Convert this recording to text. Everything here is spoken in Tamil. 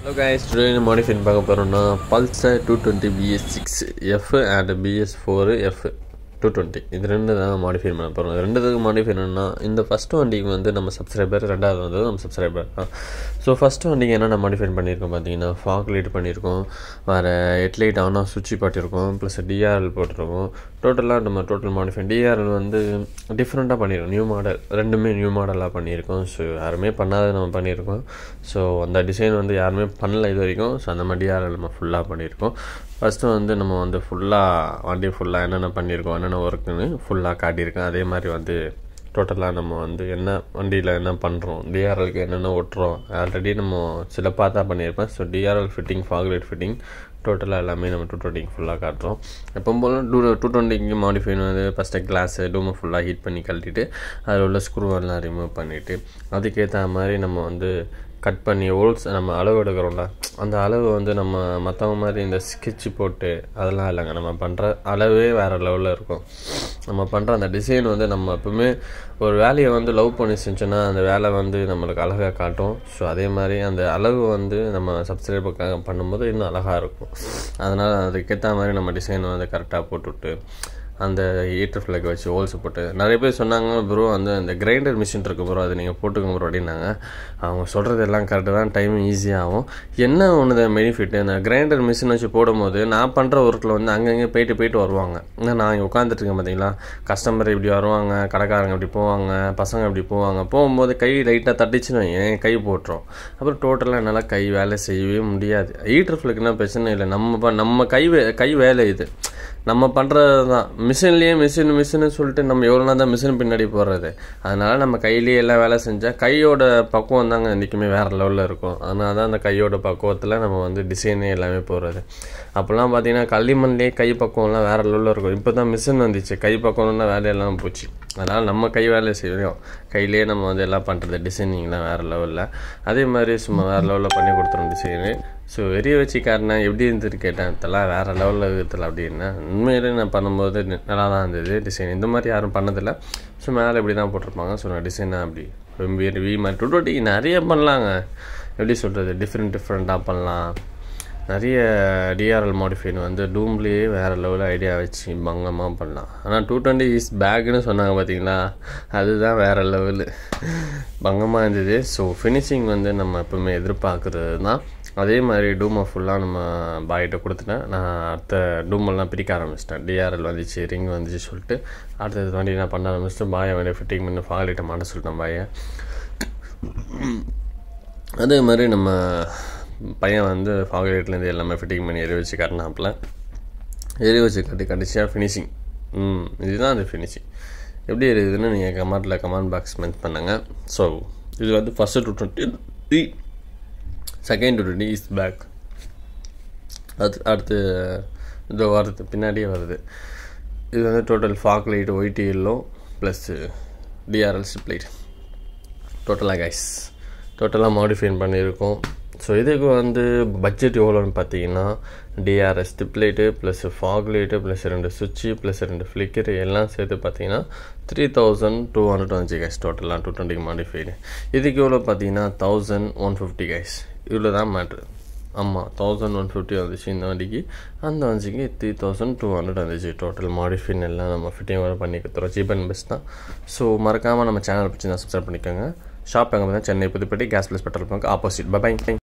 ஹலோ கைஸ் டுடே மாடிஃபை பார்க்க போகிறோம்னா Pulsar two twenty BS six F and BS four F two twenty இது ரெண்டு தான் மாடிஃபை பண்ண போகிறோம் ரெண்டுத்துக்கு மாடிஃபை என்னென்னா இந்த ஃபஸ்ட்டு வண்டிக்கு வந்து நம்ம சப்ஸ்கிரைபர் ரெண்டாவது வந்து நம்ம சப்ஸ்கிரைபர் தான் ஸோ ஃபஸ்ட்டு வண்டிக்கு என்னென்ன மாடிஃபை பண்ணியிருக்கோம் பார்த்தீங்கன்னா ஃபாக் லைட் பண்ணியிருக்கோம் வேறு ஹெட்லைட் ஆனால் சுவிட்ச் பாட்டிருக்கோம் ப்ளஸ் டிஆர்எல் போட்டிருக்கோம் டோட்டலாக நம்ம டோட்டல் மாடிஃபை டிஆர்எல் வந்து டிஃப்ரெண்ட்டாக பண்ணியிருக்கோம் நியூ மாடல் ரெண்டுமே நியூ மாடலாக பண்ணியிருக்கோம் ஸோ யாருமே பண்ணாத நம்ம பண்ணியிருக்கோம் ஸோ அந்த டிசைன் வந்து யாருமே பண்ணல இது வரைக்கும் ஸோ அந்த மாதிரி டிஆர்எல் நம்ம ஃபுல்லாக பண்ணியிருக்கோம் ஃபஸ்ட்டு வந்து நம்ம வந்து ஃபுல்லாக வண்டி ஃபுல்லாக என்னென்ன பண்ணியிருக்கோம் என்னென்ன ஒர்க்குன்னு ஃபுல்லாக காட்டியிருக்கேன் அதே மாதிரி வந்து டோட்டலாக நம்ம வந்து என்ன வண்டியில் என்ன பண்ணுறோம் டிஆர்எலுக்கு என்னென்ன ஒட்டுறோம் ஆல்ரெடி நம்ம சில பார்த்தா பண்ணியிருப்பேன் so DRL fitting foglight fitting டோட்டலாக எல்லாமே நம்ம டூ டுவெண்ட்டிக்கு ஃபுல்லாக காட்டுறோம் எப்போ போல டூ டூ டுவெண்ட்டிக்கு மாடிஃபை வந்து ஃபஸ்ட்டு கிளாஸு டூமை ஃபுல்லாக ஹீட் பண்ணி கழட்டிட்டு அதில் உள்ள ஸ்க்ரூவெல்லாம் ரிமூவ் பண்ணிவிட்டு அதுக்கேற்ற மாதிரி நம்ம வந்து கட் பண்ணி ஹோல்ஸ் நம்ம அளவு எடுக்கிறோம்ல அந்த அளவு வந்து நம்ம மற்றவங்க மாதிரி இந்த ஸ்கெட்சு போட்டு அதெல்லாம் இல்லைங்க நம்ம பண்ணுற அளவே வேறு லெவலில் இருக்கும் நம்ம பண்ணுற அந்த டிசைன் வந்து நம்ம எப்பவுமே ஒரு வேலையை வந்து லவ் பண்ணி செஞ்சோன்னா அந்த வேலை வந்து நம்மளுக்கு அழகாக காட்டும் ஸோ அதே மாதிரி அந்த அளவு வந்து நம்ம சப்ஸ்கிரைபுக்காக பண்ணும்போது இன்னும் அழகாக இருக்கும் அதனால் அதுக்கேற்ற மாதிரி நம்ம டிசைன் வந்து கரெக்டாக போட்டுவிட்டு அந்த ஹீட்டர் ஃப்ளக் வச்சு ஹோல்ஸ் போட்டு நிறைய பேர் சொன்னாங்க ப்ரோ அந்த இந்த கிரைண்டர் மிஷின் இருக்கு ப்ரோ அது நீங்கள் போட்டுக்கோங்க ப்ரோ அப்படின்னாங்க அவங்க சொல்கிறது எல்லாம் கரெக்டு தான் டைம் ஈஸியாகும் என்ன ஒன்று தான் பெனிஃபிட் இந்த கிரைண்டர் மிஷின் வச்சு போடும்போது நான் பண்ணுற ஒர்க்கில் வந்து அங்கங்கே போயிட்டு போயிட்டு வருவாங்க ஏன்னா நான் இங்கே உட்காந்துட்ருக்கேன் பார்த்தீங்களா கஸ்டமர் இப்படி வருவாங்க கடைக்காரங்க இப்படி போவாங்க பசங்க இப்படி போவாங்க போகும்போது கை லைட்டாக தட்டிச்சுன்னு என் கை போட்டுரும் அப்புறம் டோட்டலாக என்னால் கை வேலை செய்யவே முடியாது ஹீட்டர் ஃப்ளக்குனா பிரச்சனை இல்லை நம்ம நம்ம கை வே கை வேலை இது நம்ம பண்ணுறது தான் மிஷின்லேயே மிஷின் மிஷின்னு சொல்லிட்டு நம்ம எவ்வளோ நாள் தான் மிஷின் பின்னாடி போடுறது அதனால் நம்ம கையிலேயே எல்லாம் வேலை செஞ்சால் கையோட பக்குவம் தாங்க என்றைக்குமே வேறு லெவலில் இருக்கும் அதனால தான் அந்த கையோட பக்குவத்தில் நம்ம வந்து டிசைனே எல்லாமே போடுறது அப்போல்லாம் பார்த்தீங்கன்னா களிமண்லேயே கை பக்குவம்லாம் வேறு லெவலில் இருக்கும் இப்போ தான் மிஷின் வந்துச்சு கை பக்குவம்னா வேலையெல்லாம் போச்சு அதனால் நம்ம கை வேலை செய்வோம் கையிலேயே நம்ம வந்து எல்லாம் பண்ணுறது டிசைனிங்லாம் வேறு லெவலில் அதே மாதிரி சும்மா வேறு லெவலில் பண்ணி கொடுத்துரும் டிசைனு ஸோ வெறிய வச்சு காட்டினேன் எப்படி இருந்துட்டு கேட்டேன் இதெல்லாம் வேறு லெவலில் இருக்குதுல அப்படின்னா உண்மையிலே நான் பண்ணும்போது நல்லா தான் இருந்தது டிசைன் இந்த மாதிரி யாரும் பண்ணதில்லை ஸோ மேலே இப்படி தான் போட்டிருப்பாங்க ஸோ நான் டிசைனாக அப்படி ரொம்ப வி மாதிரி டூ டுவெண்ட்டி நிறைய பண்ணலாங்க எப்படி சொல்கிறது டிஃப்ரெண்ட் டிஃப்ரெண்ட்டாக பண்ணலாம் நிறைய டிஆர்எல் மாடிஃபைன் வந்து டூம்லேயே வேறு லெவலில் ஐடியா வச்சு பங்கமாக பண்ணலாம் ஆனால் டூ டுவெண்ட்டி இஸ் பேக்குன்னு சொன்னாங்க பார்த்தீங்களா அதுதான் வேறு லெவலு பங்கமாக இருந்தது ஸோ ஃபினிஷிங் வந்து நம்ம எப்பவுமே எதிர்பார்க்குறது தான் அதே மாதிரி டூமை ஃபுல்லாக நம்ம பாய்கிட்ட கொடுத்துட்டேன் நான் அடுத்த டூமெல்லாம் பிரிக்க ஆரம்பிச்சிட்டேன் டிஆர்எல் வந்துச்சு ரிங் வந்துச்சு சொல்லிட்டு அடுத்தது வண்டி நான் பண்ண ஆரம்பிச்சிட்டு பாயை வந்து ஃபிட்டிங் பண்ணி ஃபாலிட்ட மாட்ட சொல்லிட்டேன் பாயை அதே மாதிரி நம்ம பையன் வந்து ஃபாகரேட்லேருந்து எல்லாமே ஃபிட்டிங் பண்ணி எரி வச்சு காட்டினாப்பில் எரி வச்சு கட்டி கடைசியாக ஃபினிஷிங் ம் இதுதான் அந்த ஃபினிஷிங் எப்படி இருக்குதுன்னு நீங்கள் கமெண்ட்டில் கமெண்ட் பாக்ஸ் மென்ட் பண்ணுங்கள் ஸோ இது வந்து first two twenty second two twenty is back அது அடுத்து இது வருது பின்னாடியே வருது இது வந்து total fog light white yellow plus DRL strip light டோட்டலாக கைஸ் டோட்டலாக மாடிஃபைன் பண்ணியிருக்கோம் ஸோ இதுக்கு வந்து பட்ஜெட் எவ்வளோன்னு பார்த்தீங்கன்னா DRS strip light plus fog light plus ரெண்டு சுவிட்சு ப்ளஸ் ரெண்டு ஃப்ளிக்கரு எல்லாம் சேர்த்து பார்த்தீங்கன்னா த்ரீ தௌசண்ட் டூ ஹண்ட்ரட் வந்துச்சு கைஸ் டோட்டலாக டூ டுவெண்ட்டிக்கு மாடிஃபைடு இதுக்கு எவ்வளோ பார்த்தீங்கன்னா தௌசண்ட் ஒன் ஃபிஃப்டி கைஸ் இவ்வளோ தான் மேட்ரு ஆமாம் தௌசண்ட் ஒன் ஃபிஃப்டி வந்துச்சு இந்த வண்டிக்கு அந்த வண்டிக்கு த்ரீ தௌசண்ட் டூ ஹண்ட்ரட் வந்துச்சு டோட்டல் மாடிஃபின் எல்லாம் நம்ம ஃபிட்டிங் வர பண்ணி கொடுத்துறோம் சீப் அண்ட் பெஸ்ட் தான் ஸோ மறக்காமல் நம்ம சேனல் பிடிச்சி தான் சப்ஸ்கிரைப் பண்ணிக்கோங்க ஷாப் எங்கே பார்த்தா Chennai Pudupettai gas plus petrol bunk opposite by